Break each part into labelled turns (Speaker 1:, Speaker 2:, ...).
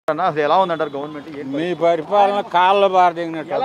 Speaker 1: అన్న అసలు ఎలా ఉందంటారు గవర్నమెంట్ ఏంటి?
Speaker 2: మీ పరిపాలన కాళ్ళ బారదిగినట్టు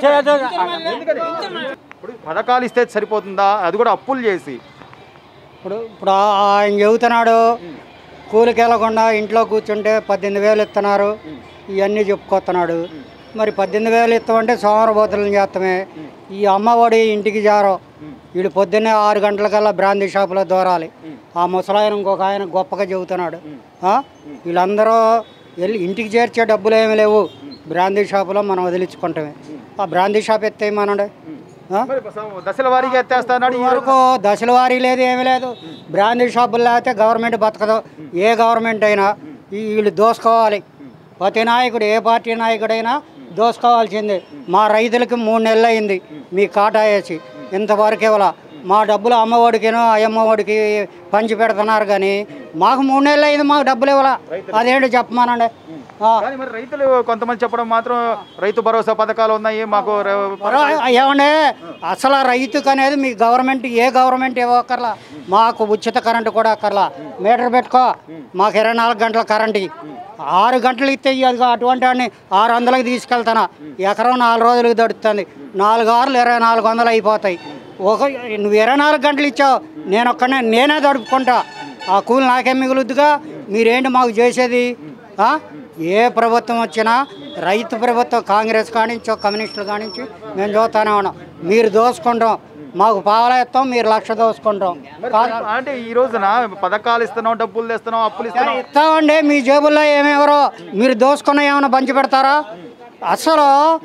Speaker 1: ఇప్పుడు పథకాలు ఇస్తే సరిపోతుందా అది కూడా అప్పులు చేసి
Speaker 3: ఇప్పుడు ఇప్పుడు ఆ- ఆయన చెబుతున్నాడు కూలికి వెళ్ళకుండా ఇంట్లో కూర్చుంటే పద్దెనిమిది వేలు ఇస్తున్నారు ఇవన్నీ చెప్పుకొస్తున్నాడు మరి పద్దెనిమిది వేలు ఇస్తామంటే సోమరబోతులను చేస్తామే ఈ అమ్మఒడి ఇంటికి జారో వీడు పొద్దున్నే ఆరు గంటలకల్లా బ్రాందీ షాపులో దూరాలి ఆ ముసలాయన ఇంకొక ఆయన గొప్పగా చెబుతున్నాడు ఆ? వీళ్ళందరూ వెళ్ళి ఇంటికి చేర్చే డబ్బులు ఏమి లేవు బ్రాందీ షాపులో మనం వదిలించుకుంటామే ఆ బ్రాందీ షాప్ ఎత్తేయమనండి ఆ?
Speaker 1: మరి స- దశల వారీగా ఎత్తేస్తాడు
Speaker 3: ఈ వరకు దశల వారీ లేదు ఏమీ లేదు బ్రాండీ షాపులు లేకపోతే గవర్నమెంట్ బతకదు ఏ గవర్నమెంట్ అయినా ఈ- వీళ్ళు దోసుకోవాలి ప్రతి నాయకుడు ఏ పార్టీ నాయకుడైనా దోసుకోవాల్సిందే మా రైతులకి మూడు నెలలు అయింది మీ కాటా వేసి ఇంతవరకు ఇవ్వాల మా డబ్బులు అమ్మఒడికినో అయ్యమ్మఒడికి పంచి పెడుతున్నారు కానీ మాకు మూడు నెలలు అయింది మాకు డబ్బులు ఇవ్వాల అదేంటి చెప్పమానండి ఆ.
Speaker 1: కానీ మరి రైతులు కొంతమంది చెప్పడం మాత్రం రైతు భరోసా పథకాలు ఉన్నాయి మాకు ర-
Speaker 3: పరవా- ఏమండే అసలు ఆ రైతుకు అనేది మీ గవర్నమెంట్ ఏ గవర్నమెంట్ ఇవ్వక్కర్లా మాకు ఉచిత కరెంటు కూడా అక్కర్లా మీటర్ పెట్టుకో మాకు ఇరవై నాలుగు గంటల కరెంటు ఇయ్యి. ఆరు గంటలు ఇస్తే అది అటువంటి వాడిని ఆరు వందలకి తీసుకెళ్తాను ఎకరం నాలుగు రోజులకు దొరుకుతుంది నాలుగు ఆరులు ఇరవై నాలుగు వందలు అయిపోతాయి ఒక నువ్వు ఇరవై నాలుగు గంటలు ఇచ్చావు నేను ఒక్కనే నేనే దడుపుకుంటా ఆ కూలి నాకేం మిగులుద్దుగా మీరేంటి మాకు చేసేది ఆ? ఏ ప్రభుత్వం వచ్చినా రైతు ప్రభుత్వం కాంగ్రెస్ కానించో కమ్యూనిస్టులు కానించి మేము చూస్తానే ఉన్నాం మీరు దోసుకుంటాం మాకు పావలా ఇస్తాం మీరు లక్ష దోసుకుంటాం
Speaker 1: మరి అంటే ఈ రోజున పథకాలు ఇస్తున్నాం డబ్బులు తెస్తున్నాం అప్పులు ఇస్తున్నాం
Speaker 3: ఇస్తామండి మీ జేబుల్లో ఏమేవరో మీరు దోసుకున్న ఏమైనా పంచి పెడతారా అసలు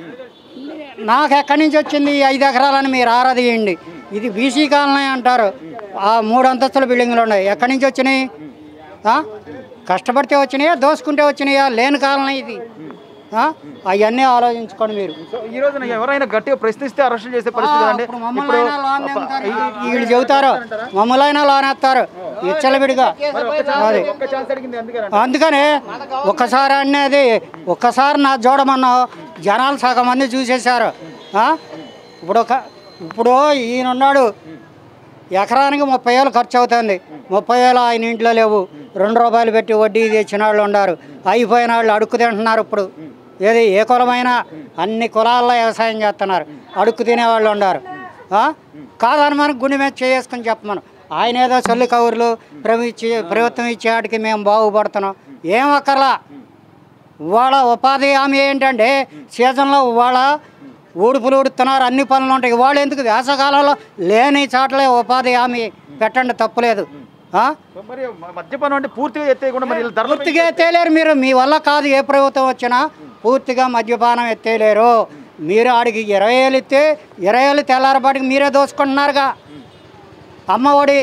Speaker 3: నాకు ఎక్కడి నుంచి వచ్చింది ఈ ఐదు ఎకరాలని మీరు ఆరాధియండి ఇది బీసీ కాలనీ అంటారు ఆ మూడు అంతస్తుల బిల్డింగ్లు ఉన్నాయి ఎక్కడి నుంచి వచ్చినాయి ఆ? కష్టపడితే వచ్చినాయా దోసుకుంటే వచ్చినాయా లేని కాలనీ ఇది అవన్నీ ఆలోచించుకోండి మీరు
Speaker 1: సో ఈ రోజున ఎవరైనా గట్టిగా ప్రశ్నిస్తే అరెస్ట్ చేసే పరిస్థితి కదండి
Speaker 3: ఇప్పుడు మమ్మల్ని అయినా లోన్ ఏమంటారు? వీళ్ళు చెబుతారు మమ్మల్ని అయినా లోన్ వేస్తారు విచ్చలవిడిగా అది
Speaker 1: ఒక్క ఛాన్స్ అడిగింది అందుకే
Speaker 3: అందుకనే ఒక్కసారి అనేది ఒక్కసారి నా చూడమన్నావు జనాలు సగం మంది చూసేశారు ఆ? ఇప్పుడు ఒక ఇప్పుడు ఈయన ఉన్నాడు ఎకరానికి ముప్పై వేలు ఖర్చు అవుతుంది ముప్పై వేలు ఆయన ఇంట్లో లేవు రెండు రూపాయలు పెట్టి వడ్డీ తెచ్చిన వాళ్ళు ఉన్నారు అయిపోయిన వాళ్ళు అడుక్కు తింటున్నారు ఇప్పుడు ఏది ఏ కులమైనా అన్ని కులాల్లో వ్యవసాయం చేస్తున్నారు అడుక్కు తినేవాళ్ళు ఉన్నారు ఆ? కాదని మనకు గుండె మీద చేసుకుని చెప్పమను ఆయన ఏదో చల్లి కౌరులు ప్రభు ఇచ్చి ప్రభుత్వం ఇచ్చే వాటికి మేము బాగుపడుతున్నాం ఏం అక్కర్లా ఇవాళ ఉపాధి హామీ ఏంటంటే సీజన్లో ఇవాళ ఊడుపులు ఊడుతున్నారు అన్ని పనులు ఉంటాయి ఇవాళ ఎందుకు వేసవకాలంలో లేని చోట్లే ఉపాధి హామీ పెట్టండి తప్పులేదు ఆ?
Speaker 1: మరి మద్యపానం అంటే పూర్తిగా ఎత్తేయకుండా మరి వీళ్ళు ధరలు
Speaker 3: పూర్తిగా ఎత్తేలేరు మీరు మీ వల్ల కాదు ఏ ప్రభుత్వం వచ్చినా పూర్తిగా మద్యపానం ఎత్తేలేరు మీరు ఆడికి ఇరవై ఏళ్ళు ఇస్తే ఇరవై ఏళ్ళు తెల్లారపాటికి మీరే దోచుకుంటున్నారుగా అమ్మఒడి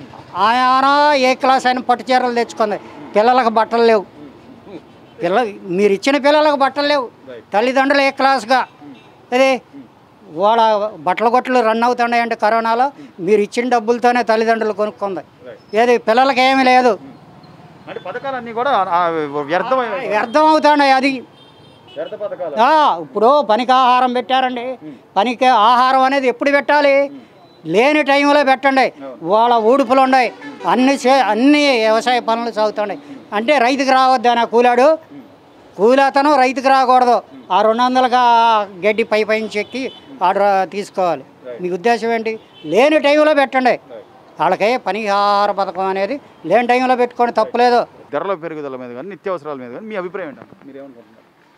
Speaker 3: ఆయన ఏ క్లాస్ అయినా పట్టు చీరలు తెచ్చుకుంది పిల్లలకు బట్టలు లేవు పిల్ల మీరు ఇచ్చిన పిల్లలకు బట్టలు లేవు తల్లిదండ్రులు ఏ క్లాస్గా అదే వాళ్ళ బట్టల కొట్లు రన్ అవుతున్నాయంటే కరోనాలో మీరు ఇచ్చిన డబ్బులతోనే తల్లిదండ్రులు కొనుక్కుంది ఏది పిల్లలకి ఏమీ లేదు
Speaker 1: అంటే పథకాలన్నీ కూడా ఆ, వ్యర్థం
Speaker 3: వ్యర్థం అవుతున్నాయి అది
Speaker 1: వ్యర్థ పథకాలు
Speaker 3: ఆ, ఇప్పుడు పనికి ఆహారం పెట్టారండి పనికి ఆహారం అనేది ఎప్పుడు పెట్టాలి లేని టైంలో పెట్టండి వాళ్ళ ఊడుపులు ఉన్నాయి అన్ని చే అన్ని వ్యవసాయ పనులు సాగుతున్నాయి అంటే రైతుకి రావద్దానా కూలాడు కూలి అతను రైతుకి రాకూడదు ఆ రెండు వందలుగా గడ్డి పై పైన చెక్కి ఆర్డర్ తీసుకోవాలి మీ ఉద్దేశం ఏంటి లేని టైంలో పెట్టండి వాళ్ళకే పని ఆహార పథకం అనేది లేని టైంలో పెట్టుకోండి తప్పులేదు
Speaker 1: ధరల పెరుగుదల మీద కానీ నిత్యావసరాల మీద కానీ మీ అభిప్రాయం ఏంటంటే మీరు ఏమనుకుంటున్నారు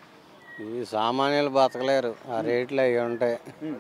Speaker 4: ఈ సామాన్యులు బతకలేరు ఆ రేట్లు అవి ఉంటాయి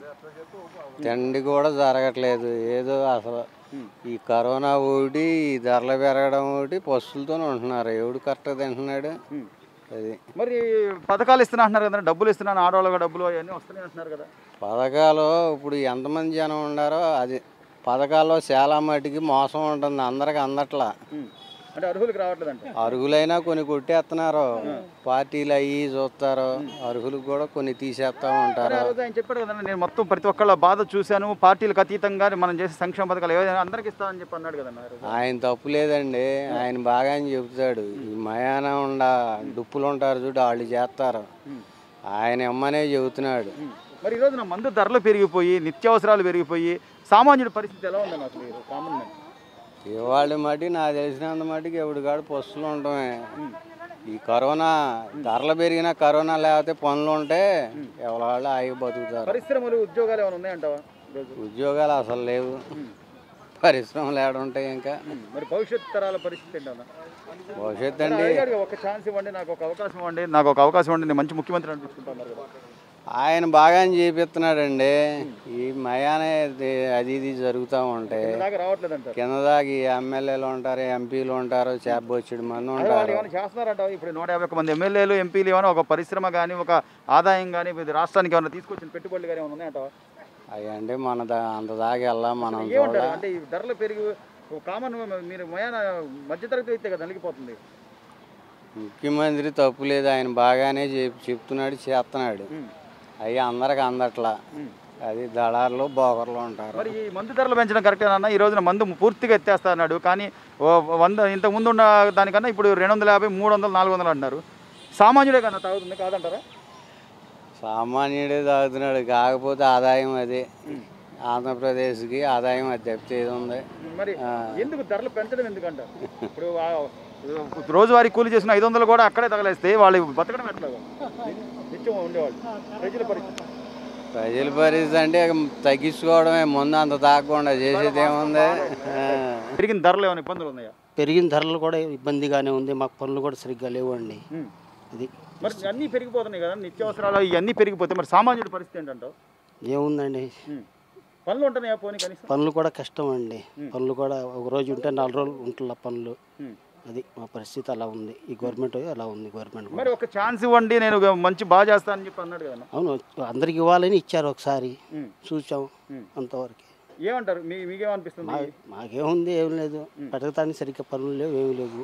Speaker 4: తిండి కూడా జరగట్లేదు ఏదో అసలు ఈ కరోనా ఒకటి ఈ ధరలు పెరగడం ఒకటి పశువులతోనే ఉంటున్నారు ఎవడు కరెక్ట్గా తింటున్నాడు అది
Speaker 1: మరి పథకాలు ఇస్తున్నా అంటున్నారు కదా డబ్బులు ఇస్తున్నాను ఆడవాళ్ళగా డబ్బులు అవన్నీ వస్తున్నాయి అంటున్నారు కదా
Speaker 4: పథకాలు ఇప్పుడు ఎంతమంది జనం ఉండారో అది పథకాల్లో చాలా మటుకి మోసం ఉంటుంది అందరికి అందట్లా
Speaker 1: అంటే అర్హులకు రావట్లేదంట
Speaker 4: అరుగులైనా కొన్ని కొట్టేస్తున్నారు పార్టీలు అయ్యి చూస్తారు అర్హులకు కూడా కొన్ని తీసేస్తా ఉంటారు
Speaker 1: ఆ రోజు ఆయన చెప్పాడు కదా నేను మొత్తం ప్రతి ఒక్కళ్ళ బాధ చూశాను పార్టీలకు అతీతంగా మనం చేసే సంక్షేమ పథకాలు ఏదైనా అందరికి ఇస్తామని చెప్పి అన్నాడు కదా
Speaker 4: ఆయన తప్పు లేదండి ఆయన బాగా అని చెబుతాడు ఈ మయాన ఉండ డుప్పులు ఉంటారు చూడు వాళ్ళు చేస్తారు ఆయన అమ్మనే చెబుతున్నాడు
Speaker 1: మరి ఈ రోజున మందు ధరలు పెరిగిపోయి నిత్యావసరాలు పెరిగిపోయి సామాన్యుడి పరిస్థితి ఎలా ఉందన్న అసలు ఈ కామన్ మ్యాన్
Speaker 4: ఇవాళ మటుకు నాకు తెలిసినంత మటుకు ఎవడు కాడు పస్తులు ఉండటమే ఈ కరోనా ధరలు పెరిగినా కరోనా లేకపోతే పనులు ఉంటే ఎవరి వాళ్ళు ఆగి బతుకుతారు
Speaker 1: పరిశ్రమలు ఉద్యోగాలు ఏమైనా ఉన్నాయంటావా ఈరోజు
Speaker 4: ఉద్యోగాలు అసలు లేవు పరిశ్రమలు ఏడ ఉంటాయి ఇంకా
Speaker 1: మరి భవిష్యత్ తరాల పరిస్థితి ఏంటన్నా
Speaker 4: భవిష్యత్తు అండి
Speaker 1: అడిగాడు ఒక ఛాన్స్ ఇవ్వండి నాకు ఒక అవకాశం ఇవ్వండి నాకు ఒక అవకాశం ఇవ్వండి నేను మంచి ముఖ్యమంత్రి అనిపించుకుంటున్నారు కదా
Speaker 4: ఆయన బాగానే చేపిస్తున్నాడండి ఈ మయానే ఇది- అది ఇది జరుగుతూ ఉంటాయి
Speaker 1: దాకా రావట్లేదు అంటారు
Speaker 4: కింద దాకా ఎమ్మెల్యేలు ఉంటారు ఎంపీలు ఉంటారు చేపొచ్చుడు మంది
Speaker 1: అదే వాళ్ళు
Speaker 4: ఉంటారు
Speaker 1: ఏమైనా చేస్తున్నారంట ఇప్పుడు నూట యాభై ఒక్క మంది ఎమ్మెల్యేలు ఎంపీలు ఏమైనా ఒక పరిశ్రమ కానీ ఒక ఆదాయం కానీ ఇది రాష్ట్రానికి ఏమైనా తీసుకొచ్చిన పెట్టుబడులు కానీ ఏమైనా ఉన్నాయంటావా
Speaker 4: అవి అంటే మన దా అంత దాకా వెళ్ళాం మనం చూడ
Speaker 1: ఏమంటారు అంటే ఈ ధరలు పెరిగి కామన్ మీరు మయాన మధ్యతరగతి అయితే కదా నలిగిపోతుంది
Speaker 4: ముఖ్యమంత్రి తప్పు లేదు ఆయన బాగానే చెప్ చెప్తున్నాడు చేస్తున్నాడు అవి అందరికి అందట్లా అది దళారులు బోకర్లు ఉంటారు
Speaker 1: మరి ఈ మందు ధరలు పెంచడం కరెక్టేనన్నా ఈ రోజున మందు పూర్తిగా ఎత్తేస్తా అన్నాడు కానీ ఓ వంద ఇంతకు ముందు ఉన్న దానికన్నా ఇప్పుడు రెండు వందల యాభై మూడు వందలు నాలుగు వందలు అంటున్నారు సామాన్యుడే కన్నా తాగుతుంది కాదంటారా
Speaker 4: సామాన్యుడే తాగుతున్నాడు కాకపోతే ఆదాయం అదే ఆంధ్రప్రదేశ్కి ఆదాయం అది తప్పితే ఏది ఉంది
Speaker 1: మరి ఎందుకు ధరలు పెంచడం ఎందుకంట ఇప్పుడు ఆ- రోజువారీ కూలి చేసిన ఐదు వందలు కూడా అక్కడే తగలేస్తే వాళ్ళు బతకడం ఎట్లాగా నిత్యం ఉండేవాళ్ళు ప్రజల పరిస్థితి
Speaker 4: ప్రజల పరిస్థితి అంటే ఇక తగ్గించుకోవడమే ముందు అంత తాగకుండా చేసేది ఏముంది ఆ.
Speaker 1: పెరిగిన ధరలు ఏమైనా ఇబ్బందులు ఉన్నాయా
Speaker 5: పెరిగిన ధరలు కూడా ఇబ్బందిగానే ఉంది మాకు పనులు కూడా సరిగ్గా లేవండి ఇది
Speaker 1: మరి అన్నీ పెరిగిపోతున్నాయి కదా నిత్యావసరాలు ఇవన్నీ పెరిగిపోతే మరి సామాన్యుడి పరిస్థితి ఏంటంటావు
Speaker 5: ఏముందండి
Speaker 1: పనులు ఉంటున్నాయా పోనీ కనీసం
Speaker 5: పనులు కూడా కష్టం అండి పనులు కూడా ఒక రోజు ఉంటే నాలుగు రోజులు ఉంటున్న పనులు
Speaker 1: ఉమ్.
Speaker 5: అది మా పరిస్థితి అలా ఉంది ఈ గవర్నమెంట్ అలా ఉంది గవర్నమెంట్ కూడా.
Speaker 1: మరి ఒక ఛాన్స్ ఇవ్వండి నేను ఒక మంచి బాగా చేస్తానని చెప్పి అన్నాడు కదా
Speaker 5: అవును అందరికి ఇవ్వాలని ఇచ్చారు ఒకసారి
Speaker 1: ఉమ్.
Speaker 5: చూసాం
Speaker 1: ఉమ్.
Speaker 5: అంతవరకు
Speaker 1: ఏమంటారు మీ మీకేమనిపిస్తుంది
Speaker 5: మా మాకేముంది ఏం లేదు బతకటానికి సరిగ్గా పనులు లేవు ఏమి లేవు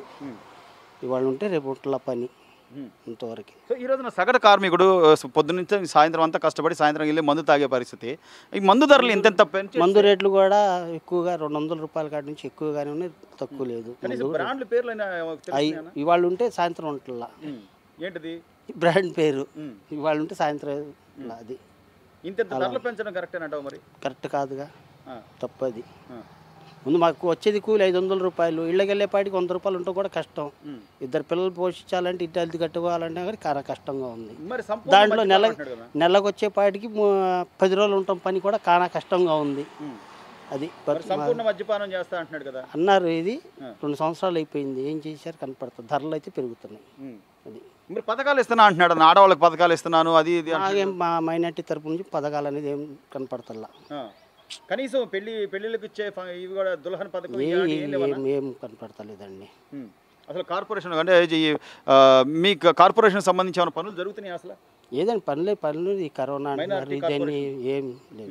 Speaker 5: ఇవాళ ఉంటే రేపు ఉంటున్న పని
Speaker 1: ఉమ్.
Speaker 5: అంతవరకు
Speaker 1: సో ఈ రోజున సగటు కార్మికుడు ఆ, పొద్దున్నుంచి సాయంత్రం అంతా కష్టపడి సాయంత్రం వెళ్ళి మందు తాగే పరిస్థితి ఈ మందు ధరలు ఇంతెంత పెంచి
Speaker 5: మందు రేట్లు కూడా ఎక్కువగా రెండు వందల రూపాయల కాడి నుంచి ఎక్కువగానే ఉన్నాయి తక్కువ లేదు
Speaker 1: కనీసం బ్రాండ్ల పేర్లు అయినా
Speaker 5: అవి
Speaker 1: తెలుస్తున్నాయా?
Speaker 5: ఇవాళ ఉంటే సాయంత్రం ఉంటుందా
Speaker 1: ఉమ్. ఏంటిది
Speaker 5: బ్రాండ్ పేరు
Speaker 1: ఉమ్.
Speaker 5: ఇవాళ ఉంటే సాయంత్రం ఉంటుందా? అది
Speaker 1: ఇంతెంత ధరలు పెంచడం కరెక్ట్ అంటావు మరి
Speaker 5: కరెక్ట్ కాదుగా
Speaker 1: ఆ.
Speaker 5: తప్పది
Speaker 1: ఆ.
Speaker 5: ముందు మాకు వచ్చేది కూలి ఐదు వందల రూపాయలు ఇళ్ళకి వెళ్ళేపాటికి వంద రూపాయలు ఉంటే కూడా కష్టం
Speaker 1: ఉమ్.
Speaker 5: ఇద్దరు పిల్లలు పోషించాలంటే ఇటు అద్దె కట్టుకోవాలంటే కానీ చాలా కష్టంగా ఉంది
Speaker 1: మరి సంపూర్ణ
Speaker 5: దాంట్లో
Speaker 1: మద్యపానం
Speaker 5: నెల
Speaker 1: అంటున్నాడు కదా.
Speaker 5: నెలకు వచ్చేపాటికి ము- పది రోజులు ఉంటాం పని కూడా చాలా కష్టంగా ఉంది
Speaker 1: ఉమ్.
Speaker 5: అది
Speaker 1: మరి
Speaker 5: బతు-
Speaker 1: సంపూర్ణ మద్యపానం చేస్తా అంటున్నాడు కదా
Speaker 5: అన్నారు ఇది
Speaker 1: ఆ.
Speaker 5: రెండు సంవత్సరాలు అయిపోయింది ఏం చేశారు కనపడుతుంది ధరలు అయితే పెరుగుతున్నాయి
Speaker 1: ఉమ్.
Speaker 5: అది
Speaker 1: మరి పథకాలు ఇస్తున్నా అంటున్నాడు అన్న. ఆడవాళ్ళకి పథకాలు ఇస్తున్నాను అది ఇది అంటున్నాడు.
Speaker 5: నాకేం మా మైనార్టీ తరపు నుంచి పథకాలు అనేది ఏం కనపడతల్లా
Speaker 1: ఆ. కనీసం పెళ్లి పెళ్లిళ్ళకి ఇచ్చే ఫ- ఇవి కూడా దుల్హన్ పథకం
Speaker 5: ఏ
Speaker 1: ఇలాంటివి ఏం లేవన్నా?
Speaker 5: ఏం ఏం కనపడతలేదండి
Speaker 1: ఉమ్. అసలు కార్పొరేషన్ అంటే ఈ, ఆ, మీ కార్పొరేషన్ సంబంధించి ఏమైనా పనులు జరుగుతున్నాయి అసలు
Speaker 5: ఏదండి పనులే పనులు ఈ కరోనా అంటున్నారు
Speaker 1: Minority
Speaker 5: ఇదని ఏం లేదు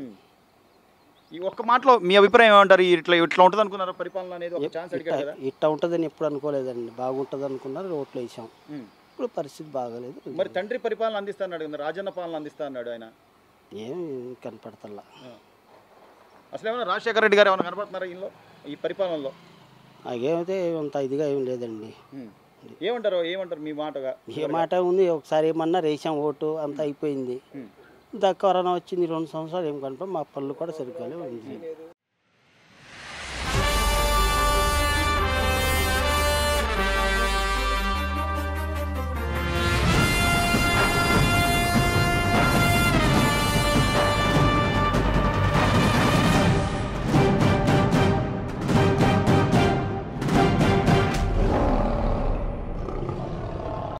Speaker 1: ఈ ఒక్క మాటలో మీ అభిప్రాయం ఏమంటారు ఈ ఇట్లా ఇట్లా ఉంటుంది అనుకున్నారా పరిపాలన అనేది ఒక ఛాన్స్ అడిగారు కదా
Speaker 5: ఇట్ట ఉంటుందని ఎప్పుడు అనుకోలేదండి బాగుంటుంది అనుకున్నారు ఓట్లు వేసాం
Speaker 1: ఉమ్.
Speaker 5: ఇప్పుడు పరిస్థితి బాగాలేదు
Speaker 1: మరి తండ్రి పరిపాలన అందిస్తా అన్నాడు కదా రాజన్న పాలన అందిస్తా అన్నాడు ఆయన
Speaker 5: ఏం కనపడతల్లా
Speaker 1: అసలు ఏమైనా రాజశేఖర రెడ్డి గారు ఏమైనా కనపడుతున్నారా ఈయనలో ఈ పరిపాలనలో
Speaker 5: నాకేమైతే అంత ఇదిగా ఏం లేదండి
Speaker 1: ఉమ్. ఏమంటారు ఏమంటారు మీ మాటగా
Speaker 5: ఏ మాట ఉంది ఒకసారి ఏమన్నా రేసాం ఓటు అంతా అయిపోయింది దా కరోనా వచ్చింది రెండు సంవత్సరాలు ఏం కనపడ మా పనులు కూడా సరిగ్గా లేవు